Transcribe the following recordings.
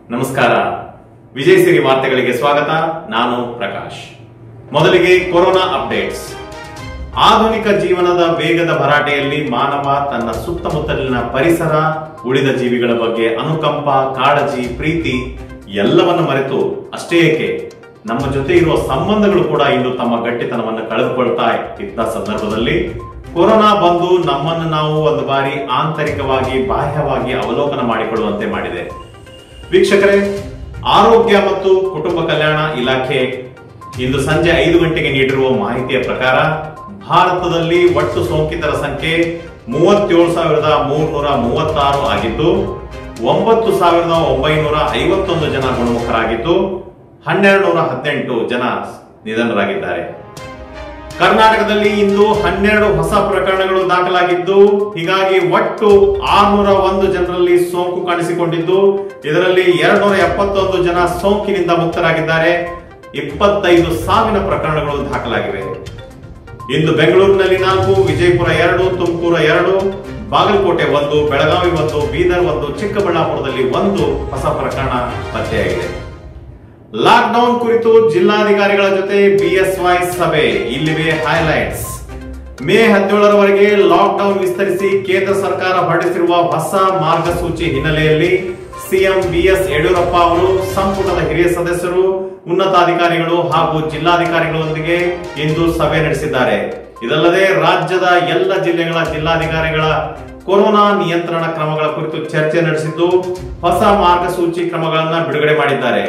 ನಮಸ್ಕಾರ ವಿಜಯ್ ಸಿರಿ ವಾರ್ತೆಗಳಿಗೆ ಸ್ವಾಗತ ನಾನು ಪ್ರಕಾಶ್ ಮೊದಲಿಗೆ ಕೊರೋನಾ ಅಪ್ಡೇಟ್ಸ್ ಆಧುನಿಕ ಜೀವನದ ವೇಗದ ಭರಾಟೆಯಲ್ಲಿ ಮಾನವ ತನ್ನ ಸುತ್ತಮುತ್ತಲಿನ ಪರಿಸರ ಉಳಿದ ಜೀವಿಗಳ ಬಗ್ಗೆ ಅನುಕಂಪ ಕಾಳಜಿ ಪ್ರೀತಿ ಎಲ್ಲವನ್ನ ಮರೆತು ಅಷ್ಟೇ ಏಕೆ ನಮ್ಮ ಜೊತೆ ಇರುವ ಸಂಬಂಧಗಳು ಕೂಡ ಇಂದು ತಮ್ಮ ಗಟ್ಟಿತನವನ್ನು ಕಳೆದುಕೊಳ್ತಾ ಇದ್ದ ಸಂದರ್ಭದಲ್ಲಿ ಕೊರೋನಾ ಬಂದು ನಮ್ಮನ್ನು ನಾವು ಒಂದು ಬಾರಿ ಆಂತರಿಕವಾಗಿ ಬಾಹ್ಯವಾಗಿ ಅವಲೋಕನ ಮಾಡಿಕೊಳ್ಳುವಂತೆ ಮಾಡಿದೆ ವೀಕ್ಷಕರೇ ಆರೋಗ್ಯ ಮತ್ತು ಕುಟುಂಬ ಕಲ್ಯಾಣ ಇಲಾಖೆ ಇಂದು ಸಂಜೆ ಐದು ಗಂಟೆಗೆ ನೀಡಿರುವ ಮಾಹಿತಿಯ ಪ್ರಕಾರ ಭಾರತದಲ್ಲಿ ಒಟ್ಟು ಸೋಂಕಿತರ ಸಂಖ್ಯೆ ಮೂವತ್ತೇಳು ಸಾವಿರದ ಮೂರ್ನೂರ ಮೂವತ್ತಾರು ಆಗಿದ್ದು ಒಂಬತ್ತು ಸಾವಿರದ ಒಂಬೈನೂರ ಐವತ್ತೊಂದು ಜನ ಗುಣಮುಖರಾಗಿದ್ದು ಹನ್ನೆರಡು ನೂರ ಹದಿನೆಂಟು ಜನ ನಿಧನರಾಗಿದ್ದಾರೆ ಕರ್ನಾಟಕದಲ್ಲಿ ಇಂದು ಹನ್ನೆರಡು ಹೊಸ ಪ್ರಕರಣಗಳು ದಾಖಲಾಗಿದ್ದು ಹೀಗಾಗಿ ಒಟ್ಟು ಆರ್ನೂರ ಒಂದು ಜನರಲ್ಲಿ ಸೋಂಕು ಕಾಣಿಸಿಕೊಂಡಿದ್ದು ಇದರಲ್ಲಿ ಎರಡ್ನೂರ ಎಪ್ಪತ್ತೊಂದು ಜನ ಸೋಂಕಿನಿಂದ ಮುಕ್ತರಾಗಿದ್ದಾರೆ ಇಪ್ಪತ್ತೈದು ಸಾವಿನ ಪ್ರಕರಣಗಳು ದಾಖಲಾಗಿವೆ ಇಂದು ಬೆಂಗಳೂರಿನಲ್ಲಿ ನಾಲ್ಕು ವಿಜಯಪುರ ಎರಡು ತುಮಕೂರು ಎರಡು ಬಾಗಲಕೋಟೆ ಒಂದು ಬೆಳಗಾವಿ ಒಂದು ಬೀದರ್ ಒಂದು ಚಿಕ್ಕಬಳ್ಳಾಪುರದಲ್ಲಿ ಒಂದು ಹೊಸ ಪ್ರಕರಣ ಪತ್ತೆಯಾಗಿದೆ ಲಾಕ್ಡೌನ್ ಕುರಿತು ಜಿಲ್ಲಾಧಿಕಾರಿಗಳ ಜೊತೆ ಬಿಎಸ್ವೈ ಸಭೆ ಇಲ್ಲಿವೆ ಹೈಲೈಟ್ಸ್ ಮೇ ಹದಿನೇಳರವರೆಗೆ ಲಾಕ್ಡೌನ್ ವಿಸ್ತರಿಸಿ ಕೇಂದ್ರ ಸರ್ಕಾರ ಹೊರಡಿಸಿರುವ ಹೊಸ ಮಾರ್ಗಸೂಚಿ ಹಿನ್ನೆಲೆಯಲ್ಲಿ ಸಿಎಂ ಬಿಎಸ್ ಯಡಿಯೂರಪ್ಪ ಅವರು ಸಂಪುಟದ ಹಿರಿಯ ಸದಸ್ಯರು ಉನ್ನತಾಧಿಕಾರಿಗಳು ಹಾಗೂ ಜಿಲ್ಲಾಧಿಕಾರಿಗಳೊಂದಿಗೆ ಇಂದು ಸಭೆ ನಡೆಸಿದ್ದಾರೆ ಇದಲ್ಲದೆ ರಾಜ್ಯದ ಎಲ್ಲ ಜಿಲ್ಲೆಗಳ ಜಿಲ್ಲಾಧಿಕಾರಿಗಳ ಕೊರೋನಾ ನಿಯಂತ್ರಣ ಕ್ರಮಗಳ ಕುರಿತು ಚರ್ಚೆ ನಡೆಸಿದ್ದು ಹೊಸ ಮಾರ್ಗಸೂಚಿ ಕ್ರಮಗಳನ್ನು ಬಿಡುಗಡೆ ಮಾಡಿದ್ದಾರೆ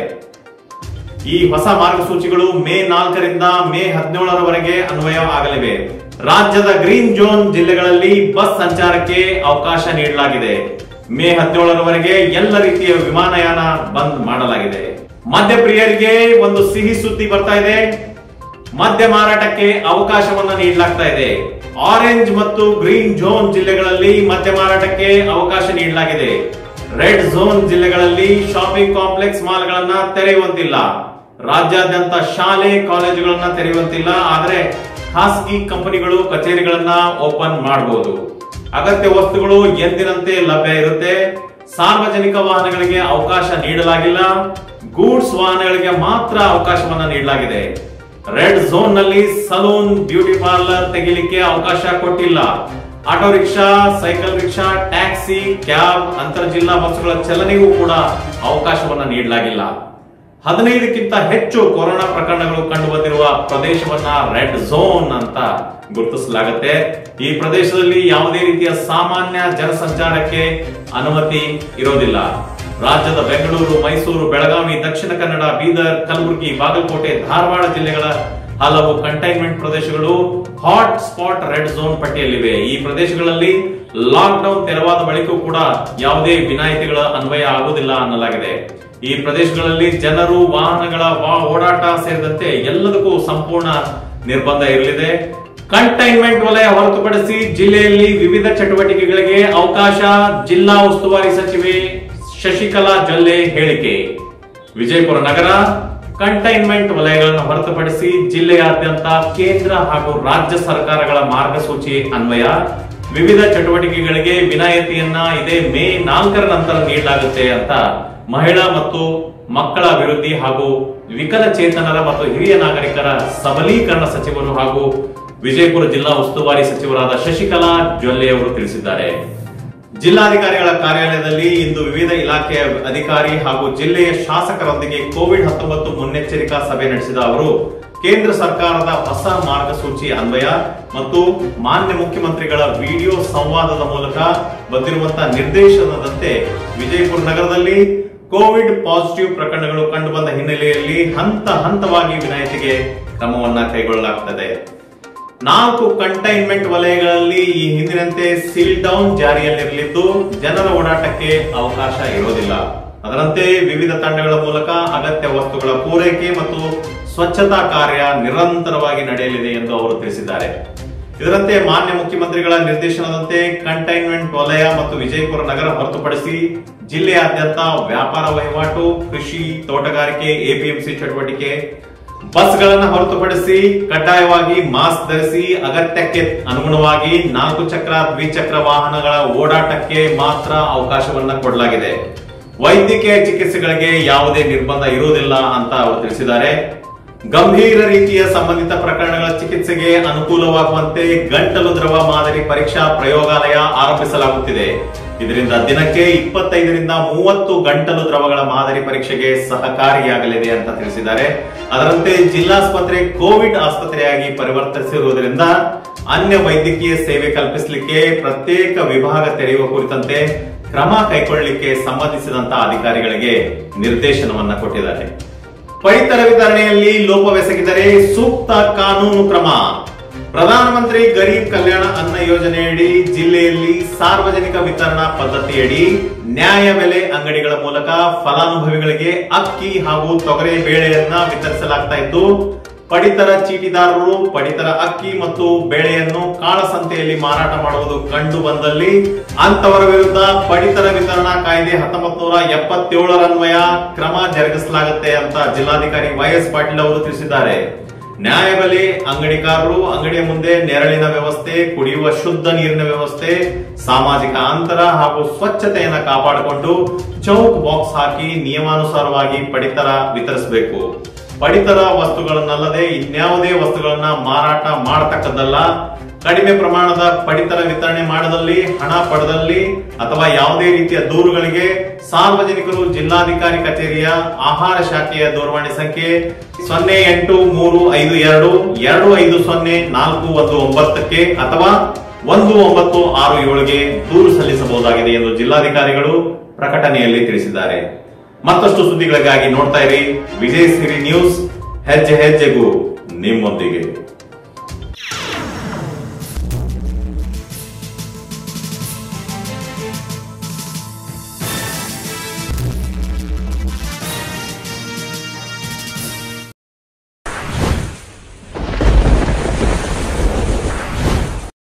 ಈ ಹೊಸ ಮಾರ್ಗಸೂಚಿಗಳು ಮೇ ನಾಲ್ಕರಿಂದ ಮೇ ಹದಿನೇಳರವರೆಗೆ ಅನ್ವಯ ಆಗಲಿವೆ ರಾಜ್ಯದ ಗ್ರೀನ್ ಝೋನ್ ಜಿಲ್ಲೆಗಳಲ್ಲಿ ಬಸ್ ಸಂಚಾರಕ್ಕೆ ಅವಕಾಶ ನೀಡಲಾಗಿದೆ ಮೇ ಹದಿನೇಳರವರೆಗೆ ಎಲ್ಲ ರೀತಿಯ ವಿಮಾನಯಾನ ಬಂದ್ ಮಾಡಲಾಗಿದೆ ಮದ್ಯಪ್ರಿಯರಿಗೆ ಒಂದು ಸಿಹಿ ಸುದ್ದಿ ಬರ್ತಾ ಇದೆ ಮದ್ಯ ಮಾರಾಟಕ್ಕೆ ಅವಕಾಶವನ್ನ ನೀಡಲಾಗ್ತಾ ಇದೆ ಆರೆಂಜ್ ಮತ್ತು ಗ್ರೀನ್ ಝೋನ್ ಜಿಲ್ಲೆಗಳಲ್ಲಿ ಮದ್ಯ ಮಾರಾಟಕ್ಕೆ ಅವಕಾಶ ನೀಡಲಾಗಿದೆ ರೆಡ್ ಝೋನ್ ಜಿಲ್ಲೆಗಳಲ್ಲಿ ಶಾಪಿಂಗ್ ಕಾಂಪ್ಲೆಕ್ಸ್ ಮಾಲ್ಗಳನ್ನ ತೆರೆಯುವಂತಿಲ್ಲ ರಾಜ್ಯಾದ್ಯಂತ ಶಾಲೆ ಕಾಲೇಜುಗಳನ್ನ ತೆರೆಯುವಂತಿಲ್ಲ ಆದರೆ ಖಾಸಗಿ ಕಂಪನಿಗಳು ಕಚೇರಿಗಳನ್ನ ಓಪನ್ ಮಾಡಬಹುದು ಅಗತ್ಯ ವಸ್ತುಗಳು ಎಂದಿನಂತೆ ಲಭ್ಯ ಇರುತ್ತೆ ಸಾರ್ವಜನಿಕ ವಾಹನಗಳಿಗೆ ಅವಕಾಶ ನೀಡಲಾಗಿಲ್ಲ ಗೂಡ್ಸ್ ವಾಹನಗಳಿಗೆ ಮಾತ್ರ ಅವಕಾಶವನ್ನ ನೀಡಲಾಗಿದೆ ರೆಡ್ ಝೋನ್ ನಲ್ಲಿ ಸಲೂನ್ ಬ್ಯೂಟಿ ಪಾರ್ಲರ್ ತೆಗಿಲಿಕ್ಕೆ ಅವಕಾಶ ಕೊಟ್ಟಿಲ್ಲ auto rickshaw cycle rickshaw taxi cab ಅಂತರ್ ಜಿಲ್ಲಾ ಬಸ್ಗಳ ಚಲನೆಗೂ ಕೂಡ ಅವಕಾಶವನ್ನ ನೀಡಲಾಗಿಲ್ಲ ಹದಿನೈದಕ್ಕಿಂತ ಹೆಚ್ಚು ಕೊರೋನಾ ಪ್ರಕರಣಗಳು ಕಂಡು ಬಂದಿರುವ ಪ್ರದೇಶವನ್ನ ರೆಡ್ ಝೋನ್ ಅಂತ ಗುರುತಿಸಲಾಗುತ್ತೆ ಈ ಪ್ರದೇಶದಲ್ಲಿ ಯಾವುದೇ ರೀತಿಯ ಸಾಮಾನ್ಯ ಜನಸಂಚಾರಕ್ಕೆ ಅನುಮತಿ ಇರೋದಿಲ್ಲ ರಾಜ್ಯದ ಬೆಂಗಳೂರು ಮೈಸೂರು ಬೆಳಗಾವಿ ದಕ್ಷಿಣ ಕನ್ನಡ ಬೀದರ್ ಕಲಬುರಗಿ ಬಾಗಲಕೋಟೆ ಧಾರವಾಡ ಜಿಲ್ಲೆಗಳ ಹಲವು ಕಂಟೈನ್ಮೆಂಟ್ ಪ್ರದೇಶಗಳು ಹಾಟ್ ಸ್ಪಾಟ್ ರೆಡ್ ಝೋನ್ ಪಟ್ಟಿಯಲ್ಲಿವೆ ಈ ಪ್ರದೇಶಗಳಲ್ಲಿ ಲಾಕ್ ಡೌನ್ ತೆರವಾದ ಬಳಿಕೂ ಕೂಡ ಯಾವುದೇ ವಿನಾಯಿತಿಗಳ ಅನ್ವಯ ಆಗುವುದಿಲ್ಲ ಅನ್ನಲಾಗಿದೆ ಈ ಪ್ರದೇಶಗಳಲ್ಲಿ ಜನರು ವಾಹನಗಳ ವಾ- ಓಡಾಟ ಸೇರಿದಂತೆ ಎಲ್ಲದಕ್ಕೂ ಸಂಪೂರ್ಣ ನಿರ್ಬಂಧ ಇರಲಿದೆ ಕಂಟೈನ್ಮೆಂಟ್ ವಲಯ ಹೊರತುಪಡಿಸಿ ಜಿಲ್ಲೆಯಲ್ಲಿ ವಿವಿಧ ಚಟುವಟಿಕೆಗಳಿಗೆ ಅವಕಾಶ ಜಿಲ್ಲಾ ಉಸ್ತುವಾರಿ ಸಚಿವೆ ಶಶಿಕಲಾ ಜೊಲ್ಲೆ ಹೇಳಿಕೆ ವಿಜಯಪುರ ನಗರ ಕಂಟೈನ್ಮೆಂಟ್ ವಲಯಗಳನ್ನು ಹೊರತುಪಡಿಸಿ ಜಿಲ್ಲೆಯಾದ್ಯಂತ ಕೇಂದ್ರ ಹಾಗೂ ರಾಜ್ಯ ಸರ್ಕಾರಗಳ ಮಾರ್ಗಸೂಚಿ ಅನ್ವಯ ವಿವಿಧ ಚಟುವಟಿಕೆಗಳಿಗೆ ವಿನಾಯಿತಿಯನ್ನ ಇದೇ ಮೇ ನಾಲ್ಕರ ನಂತರ ನೀಡಲಾಗುತ್ತೆ ಅಂತ ಮಹಿಳಾ ಮತ್ತು ಮಕ್ಕಳ ಅಭಿವೃದ್ಧಿ ಹಾಗೂ ವಿಕಲಚೇತನರ ಮತ್ತು ಹಿರಿಯ ನಾಗರಿಕರ ಸಬಲೀಕರಣ ಸಚಿವರು ಹಾಗೂ ವಿಜಯಪುರ ಜಿಲ್ಲಾ ಉಸ್ತುವಾರಿ ಸಚಿವರಾದ ಶಶಿಕಲಾ ಜೊಲ್ಲೆ ಅವರು ತಿಳಿಸಿದ್ದಾರೆ ಜಿಲ್ಲಾಧಿಕಾರಿಗಳ ಕಾರ್ಯಾಲಯದಲ್ಲಿ ಇಂದು ವಿವಿಧ ಇಲಾಖೆಯ ಅಧಿಕಾರಿ ಹಾಗೂ ಜಿಲ್ಲೆಯ ಶಾಸಕರೊಂದಿಗೆ ಕೋವಿಡ್ ಹತ್ತೊಂಬತ್ತು ಮುನ್ನೆಚ್ಚರಿಕಾ ಸಭೆ ನಡೆಸಿದ ಅವರು ಕೇಂದ್ರ ಸರ್ಕಾರದ ಹೊಸ ಮಾರ್ಗಸೂಚಿ ಅನ್ವಯ ಮತ್ತು ಮಾನ್ಯ ಮುಖ್ಯಮಂತ್ರಿಗಳ ವಿಡಿಯೋ ಸಂವಾದದ ಮೂಲಕ ಬಂದಿರುವಂತಹ ನಿರ್ದೇಶನದಂತೆ ವಿಜಯಪುರ ನಗರದಲ್ಲಿ ಕೋವಿಡ್ ಪಾಸಿಟಿವ್ ಪ್ರಕರಣಗಳು ಕಂಡುಬಂದ ಹಿನ್ನೆಲೆಯಲ್ಲಿ ಹಂತ ಹಂತವಾಗಿ ವಿನಾಯಿತಿಗೆ ಕ್ರಮವನ್ನ ಕೈಗೊಳ್ಳಲಾಗುತ್ತದೆ ನಾಲ್ಕು ಕಂಟೈನ್ಮೆಂಟ್ ವಲಯಗಳಲ್ಲಿ ಈ ಹಿಂದಿನಂತೆ ಸೀಲ್ ಡೌನ್ ಜಾರಿಯಲ್ಲಿರಲಿದ್ದು ಜನರ ಓಡಾಟಕ್ಕೆ ಅವಕಾಶ ಇರೋದಿಲ್ಲ ಅದರಂತೆ ವಿವಿಧ ತಂಡಗಳ ಮೂಲಕ ಅಗತ್ಯ ವಸ್ತುಗಳ ಪೂರೈಕೆ ಮತ್ತು ಸ್ವಚ್ಛತಾ ಕಾರ್ಯ ನಿರಂತರವಾಗಿ ನಡೆಯಲಿದೆ ಎಂದು ಅವರು ತಿಳಿಸಿದ್ದಾರೆ ಇದರಂತೆ ಮಾನ್ಯ ಮುಖ್ಯಮಂತ್ರಿಗಳ ನಿರ್ದೇಶನದಂತೆ ಕಂಟೈನ್ಮೆಂಟ್ ವಲಯ ಮತ್ತು ವಿಜಯಪುರ ನಗರ ಹೊರತುಪಡಿಸಿ ಜಿಲ್ಲೆಯಾದ್ಯಂತ ವ್ಯಾಪಾರ ವಹಿವಾಟು ಕೃಷಿ ತೋಟಗಾರಿಕೆ ಎಪಿಎಂಸಿ ಚಟುವಟಿಕೆ ಬಸ್ಗಳನ್ನು ಹೊರತುಪಡಿಸಿ ಕಡ್ಡಾಯವಾಗಿ ಮಾಸ್ಕ್ ಧರಿಸಿ ಅಗತ್ಯಕ್ಕೆ ಅನುಗುಣವಾಗಿ ನಾಲ್ಕು ಚಕ್ರ ದ್ವಿಚಕ್ರ ವಾಹನಗಳ ಓಡಾಟಕ್ಕೆ ಮಾತ್ರ ಅವಕಾಶವನ್ನ ಕೊಡಲಾಗಿದೆ ವೈದ್ಯಕೀಯ ಚಿಕಿತ್ಸೆಗಳಿಗೆ ಯಾವುದೇ ನಿರ್ಬಂಧ ಇರುವುದಿಲ್ಲ ಅಂತ ಅವರು ತಿಳಿಸಿದ್ದಾರೆ ಗಂಭೀರ ರೀತಿಯ ಸಂಬಂಧಿತ ಪ್ರಕರಣಗಳ ಚಿಕಿತ್ಸೆಗೆ ಅನುಕೂಲವಾಗುವಂತೆ ಗಂಟಲು ದ್ರವ ಮಾದರಿ ಪರೀಕ್ಷಾ ಪ್ರಯೋಗಾಲಯ ಆರಂಭಿಸಲಾಗುತ್ತಿದೆ ಇದರಿಂದ ದಿನಕ್ಕೆ ಇಪ್ಪತ್ತೈದರಿಂದ ಮೂವತ್ತು ಗಂಟಲು ದ್ರವಗಳ ಮಾದರಿ ಪರೀಕ್ಷೆಗೆ ಸಹಕಾರಿಯಾಗಲಿದೆ ಅಂತ ತಿಳಿಸಿದ್ದಾರೆ ಅದರಂತೆ ಜಿಲ್ಲಾಸ್ಪತ್ರೆ ಕೋವಿಡ್ ಆಸ್ಪತ್ರೆಯಾಗಿ ಪರಿವರ್ತಿಸಿರುವುದರಿಂದ ಅನ್ಯ ವೈದ್ಯಕೀಯ ಸೇವೆ ಕಲ್ಪಿಸಲಿಕ್ಕೆ ಪ್ರತ್ಯೇಕ ವಿಭಾಗ ತೆರೆಯುವ ಕುರಿತಂತೆ ಕ್ರಮ ಕೈಗೊಳ್ಳಲಿಕ್ಕೆ ಸಂಬಂಧಿಸಿದಂತ ಅಧಿಕಾರಿಗಳಿಗೆ ನಿರ್ದೇಶನವನ್ನ ಕೊಟ್ಟಿದ್ದಾರೆ ಪಡಿತರ ವಿತರಣೆಯಲ್ಲಿ ಲೋಪವೆಸಗಿದರೆ ಸೂಕ್ತ ಕಾನೂನು ಕ್ರಮ ಪ್ರಧಾನಮಂತ್ರಿ ಗರೀಬ್ ಕಲ್ಯಾಣ ಅನ್ನ ಯೋಜನೆಯಡಿ ಜಿಲ್ಲೆಯಲ್ಲಿ ಸಾರ್ವಜನಿಕ ವಿತರಣಾ ಪದ್ಧತಿಯಡಿ ನ್ಯಾಯ ಬೆಲೆ ಅಂಗಡಿಗಳ ಮೂಲಕ ಫಲಾನುಭವಿಗಳಿಗೆ ಅಕ್ಕಿ ಹಾಗೂ ತೊಗರೆ ಬೇಳೆಯನ್ನ ವಿತರಿಸಲಾಗ್ತಾ ಇದ್ದು ಪಡಿತರ ಚೀಟಿದಾರರು ಪಡಿತರ ಅಕ್ಕಿ ಮತ್ತು ಬೇಳೆಯನ್ನು ಕಾಳಸಂತೆಯಲ್ಲಿ ಮಾರಾಟ ಮಾಡುವುದು ಕಂಡು ಬಂದಲ್ಲಿ ಅಂತವರ ವಿರುದ್ಧ ಪಡಿತರ ವಿತರಣಾ ಕಾಯ್ದೆ ಹತ್ತೊಂಬತ್ ನೂರ ಎಪ್ಪತ್ತೇಳರನ್ವಯ ಕ್ರಮ ಜರುಗಿಸಲಾಗುತ್ತೆ ಅಂತ ಜಿಲ್ಲಾಧಿಕಾರಿ ವೈಎಸ್ ಪಾಟೀಲ್ ಅವರು ತಿಳಿಸಿದ್ದಾರೆ ನ್ಯಾಯಬೆಲೆ ಅಂಗಡಿಕಾರರು ಅಂಗಡಿಯ ಮುಂದೆ ನೆರಳಿನ ವ್ಯವಸ್ಥೆ ಕುಡಿಯುವ ಶುದ್ಧ ನೀರಿನ ವ್ಯವಸ್ಥೆ ಸಾಮಾಜಿಕ ಅಂತರ ಹಾಗೂ ಸ್ವಚ್ಛತೆಯನ್ನ ಕಾಪಾಡಿಕೊಂಡು ಚೌಕ್ ಬಾಕ್ಸ್ ಹಾಕಿ ನಿಯಮಾನುಸಾರವಾಗಿ ಪಡಿತರ ವಿತರಿಸಬೇಕು ಪಡಿತರ ವಸ್ತುಗಳನ್ನಲ್ಲದೆ ಇನ್ಯಾವುದೇ ವಸ್ತುಗಳನ್ನ ಮಾರಾಟ ಮಾಡತಕ್ಕದ್ದಲ್ಲ ಕಡಿಮೆ ಪ್ರಮಾಣದ ಪಡಿತರ ವಿತರಣೆ ಮಾಡದಲ್ಲಿ ಹಣ ಪಡೆದಲ್ಲಿ ಅಥವಾ ಯಾವುದೇ ರೀತಿಯ ದೂರುಗಳಿಗೆ ಸಾರ್ವಜನಿಕರು ಜಿಲ್ಲಾಧಿಕಾರಿ ಕಚೇರಿಯ ಆಹಾರ ಶಾಖೆಯ ದೂರವಾಣಿ ಸಂಖ್ಯೆ ಸೊನ್ನೆ ಎಂಟು ಮೂರು ಐದು ಎರಡು ಎರಡು ಐದು ಸೊನ್ನೆ ನಾಲ್ಕು ಒಂದು ಒಂಬತ್ತಕ್ಕೆ ಅಥವಾ ಒಂದು ಒಂಬತ್ತು ಆರು ಏಳುಗೆ ದೂರು ಸಲ್ಲಿಸಬಹುದಾಗಿದೆ ಎಂದು ಜಿಲ್ಲಾಧಿಕಾರಿಗಳು ಪ್ರಕಟಣೆಯಲ್ಲಿ ತಿಳಿಸಿದ್ದಾರೆ ಮತ್ತಷ್ಟು ಸುದ್ದಿಗಳಿಗಾಗಿ ನೋಡ್ತಾ ಇರಿ ವಿಜಯ್ ಸಿರಿ ನ್ಯೂಸ್ ಹೆಜ್ಜೆ ಹೆಜ್ಜೆಗೂ ನಿಮ್ಮೊಂದಿಗೆ